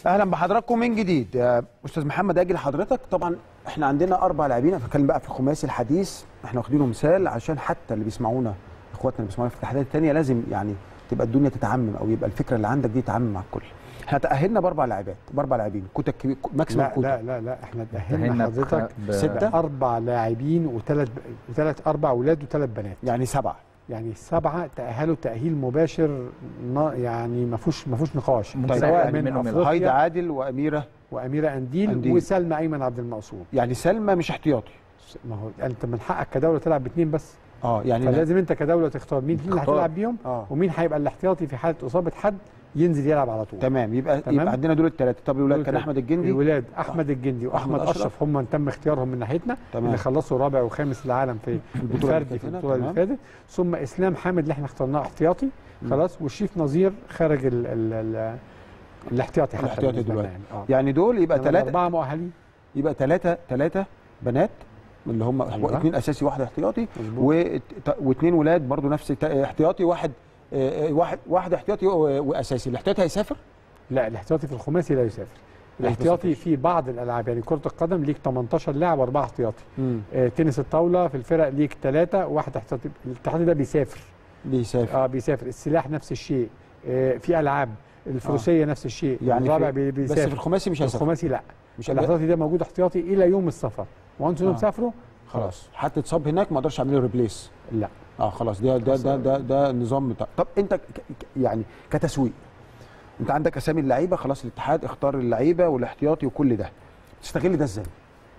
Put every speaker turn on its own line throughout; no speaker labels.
اهلا بحضراتكم من جديد يا استاذ محمد اجي لحضرتك طبعا احنا عندنا اربع لاعبين بتكلم بقى في الخماسي الحديث احنا واخدينه مثال عشان حتى اللي بيسمعونا اخواتنا اللي بيسمعونا في الاتحادات الثانيه لازم يعني تبقى الدنيا تتعمم او يبقى الفكره اللي عندك دي تتعمم مع الكل احنا تاهلنا باربع لاعبات باربع لاعبين كوتا كبير ماكسيموم
لا
كوتا
لا لا لا احنا
تأهلنا
تأهلنا حضرتك
ب-
ستة؟
اربع لاعبين وثلاث وثلاث اربع اولاد وثلاث بنات
يعني سبعه
يعني سبعه تاهلوا تاهيل مباشر نا- يعني ما فيهوش ما فيهوش نقاش
ممكن
سواء
أقل
من
منهم
افريقيا
هايدا عادل واميره
واميره انديل,
أنديل.
وسلمى ايمن عبد المقصود
يعني سلمى مش احتياطي
ما هو انت من حقك كدوله تلعب باثنين بس
اه يعني
فلازم انت كدوله تختار مين اللي
تختار.
هتلعب بيهم
اه
ومين هيبقى الاحتياطي في حاله اصابه حد ينزل يلعب على طول
تمام يبقى
تمام.
يبقى عندنا دول الثلاثه طب الاولاد
دول
كان
تلاتة.
احمد الجندي
الولاد احمد الجندي
أحمد
واحمد
أشرف.
اشرف هم من تم اختيارهم من ناحيتنا
تمام.
اللي خلصوا رابع وخامس العالم في
البطولة اللي
الفردي في
فاتت،
البطوله اللي
تمام.
فاتت ثم اسلام حامد اللي احنا اخترناه احتياطي خلاص والشيف نظير خرج ال ال ال الاحتياطي حتى
الاحتياطي
بالنسبة لنا
دلوقتي.
يعني اه
يعني دول يبقى
إنما
ثلاثه
الاربعه مؤهلين
يبقى ثلاثه ثلاثه بنات اللي هم
أيوة.
اثنين اساسي واحد احتياطي
مظبوط.
وت- واثنين ولاد برضو نفس الت- احتياطي واحد آه، آه، واحد واحد احتياطي و- واساسي الاحتياطي هيسافر
لا الاحتياطي في الخماسي لا يسافر
لا
الاحتياطي
يسافرش.
في بعض الالعاب يعني كره القدم ليك 18 لاعب واربعه احتياطي آه تنس الطاوله في الفرق ليك ثلاثه وواحد احتياطي الاحتياطي ده بيسافر
بيسافر
اه بيسافر السلاح نفس الشيء آه في العاب الفروسيه نفس الشيء
يعني
الرابع
في-
بي-
بس في
بيسافر
الخماسي مش هيسافر
الخماسي لا
مش
الاحتياطي ده موجود احتياطي الى يوم السفر وانتم يوم
آه.
سافروا
خلاص حتى اتصاب هناك ما اقدرش اعمل له ريبليس
لا
اه خلاص ده ده ده ده, ده النظام بتاع طب انت ك- ك- يعني كتسويق انت عندك اسامي اللعيبه خلاص الاتحاد اختار اللعيبه والاحتياطي وكل ده تستغل ده ازاي؟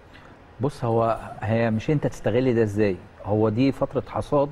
بص هو هي مش انت تستغل ده ازاي هو دي فتره حصاد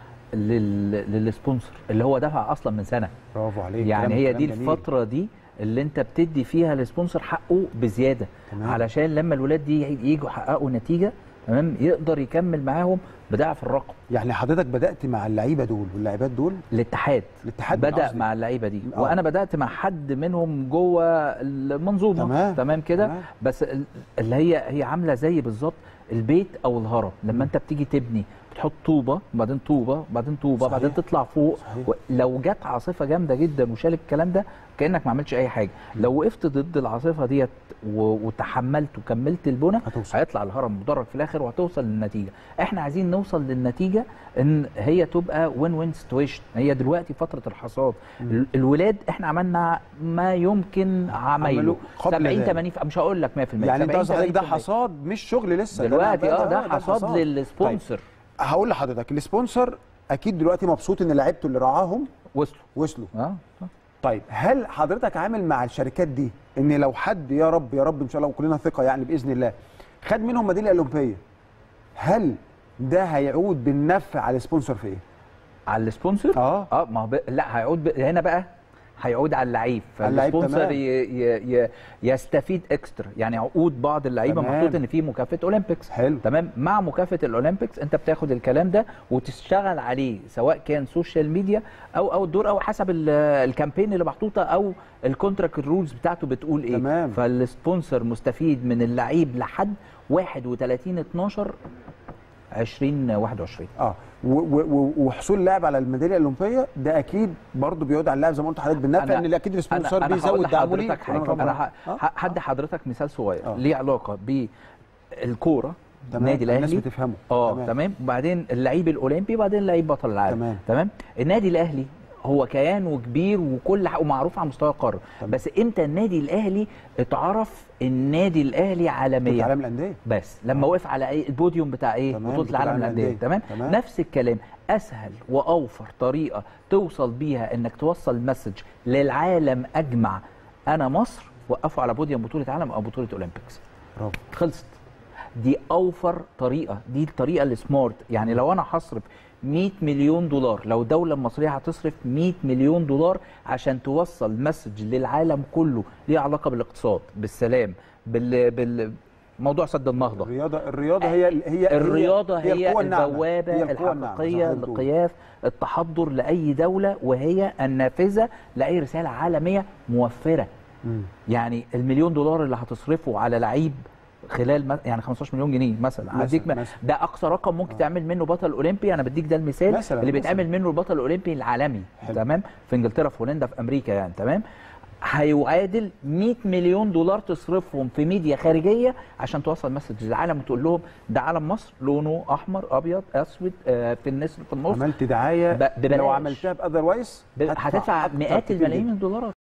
لل... للسبونسر اللي هو دفع اصلا من سنه
برافو عليك
يعني
كلام-
هي
كلام
دي
جميل.
الفتره دي اللي انت بتدي فيها للسبونسر حقه بزياده
تمام.
علشان لما الولاد دي يجوا يحققوا نتيجه تمام يقدر يكمل معاهم بضعف الرقم
يعني حضرتك بدات مع اللعيبه دول واللاعبات دول
الاتحاد
الاتحاد
بدا
قصدي.
مع اللعيبه دي
آه.
وانا بدات مع حد منهم جوه المنظومه
تمام.
تمام كده
تمام.
بس ال- اللي هي هي عامله زي بالظبط البيت او الهرم لما انت بتيجي تبني بتحط طوبه وبعدين طوبه وبعدين طوبه
صحيح.
بعدين تطلع فوق
صحيح.
و- لو جت عاصفه جامده جدا وشالت الكلام ده كانك ما عملتش اي حاجه لو وقفت ضد العاصفه ديت و- وتحملت وكملت البنى
هتوصل.
هيطلع الهرم مدرج في الاخر وهتوصل للنتيجه احنا عايزين نوصل للنتيجه ان هي تبقى وين وين سيتويشن هي دلوقتي فتره الحصاد ال- الولاد احنا عملنا ما يمكن عمايله
عملوا قبل
70
ذلك.
80 مش هقول لك 100%
يعني انت
70
قصدك حضرتك ده
80%.
حصاد مش شغل لسه ده
دلوقتي
أنا-
اه ده حصاد
طيب.
للسبونسر
هقول لحضرتك السبونسر اكيد دلوقتي مبسوط ان لعيبته اللي رعاهم
وصلوا
وصلوا
اه
طيب هل حضرتك عامل مع الشركات دي ان لو حد يا رب يا رب ان شاء الله وكلنا ثقه يعني باذن الله خد منهم ميداليه اولمبيه هل ده هيعود بالنفع على السبونسر في ايه؟
على السبونسر
اه
اه ما هو ب... لا هيعود ب... هنا بقى هيعود على اللعيب
على اللعيب،
فالسبونسر
تمام.
ي... ي... ي... يستفيد اكسترا يعني عقود بعض اللعيبه
تمام.
محطوط ان في مكافاه اولمبيكس
حلو.
تمام مع مكافاه الاولمبيكس انت بتاخد الكلام ده وتشتغل عليه سواء كان سوشيال ميديا او او الدور او حسب ال- الكامبين اللي محطوطه او الكونتراكت الرولز بتاعته بتقول ايه
تمام.
فالسبونسر مستفيد من اللعيب لحد 31 12 2021
اه و- و- و- وحصول اللاعب على الميداليه الاولمبيه ده اكيد برضه بيعود على اللاعب زي ما قلت لحضرتك بالنفع
أنا-
ان اكيد السبونسر
أنا
بيزود
هقول
دعمه ليه
لحضرتك حاجه
كلام
انا
ربنا.
ه- ه- هدي حضرتك مثال صغير
آه.
ليه علاقه بالكوره
تمام
النادي
الناس
الاهلي
بتفهمه
اه
تمام.
تمام وبعدين اللعيب الاولمبي وبعدين اللعيب بطل العالم
تمام.
تمام النادي الاهلي هو كيان وكبير وكل حق ومعروف على مستوى القاره
تمام.
بس امتى النادي الاهلي اتعرف النادي الاهلي عالميا
عالم الانديه
بس لما وقف على ايه البوديوم بتاع ايه
تمام،
بطوله العالم للانديه تمام
تمام.
نفس الكلام اسهل واوفر طريقه توصل بيها انك توصل مسج للعالم اجمع انا مصر وقفوا على بوديوم بطوله عالم او بطوله اولمبيكس
برافو
خلصت دي اوفر طريقه دي الطريقه السمارت يعني لو انا هصرف 100 مليون دولار لو الدوله المصريه هتصرف 100 مليون دولار عشان توصل مسج للعالم كله ليه علاقه بالاقتصاد بالسلام بال, بال موضوع سد النهضه
الرياضه الرياضه هي هي
الرياضه هي,
القوة الناعمة.
البوابه
هي القوة الناعمة، زي
الحقيقيه
ما حضرتك بتقول.
لقياس التحضر لاي دوله وهي النافذه لاي رساله عالميه موفره
مم.
يعني المليون دولار اللي هتصرفه على لعيب خلال ما- يعني 15 مليون جنيه مثلا
مثلاً-
هديك م-
مثلاً.
ده اقصى رقم ممكن تعمل منه بطل اولمبي انا بديك ده المثال
مثلاً-
اللي
مثلاً.
بيتعمل منه البطل الاولمبي العالمي
حلو.
تمام في انجلترا في هولندا في امريكا يعني تمام هيعادل 100 مليون دولار تصرفهم في ميديا خارجيه عشان توصل مسج للعالم وتقول لهم ده علم مصر لونه احمر ابيض اسود آه، في النسر في النص
عملت دعايه
ب- ببلاش.
لو عملتها باذروايز
ب- هتدفع مئات الملايين من الدولارات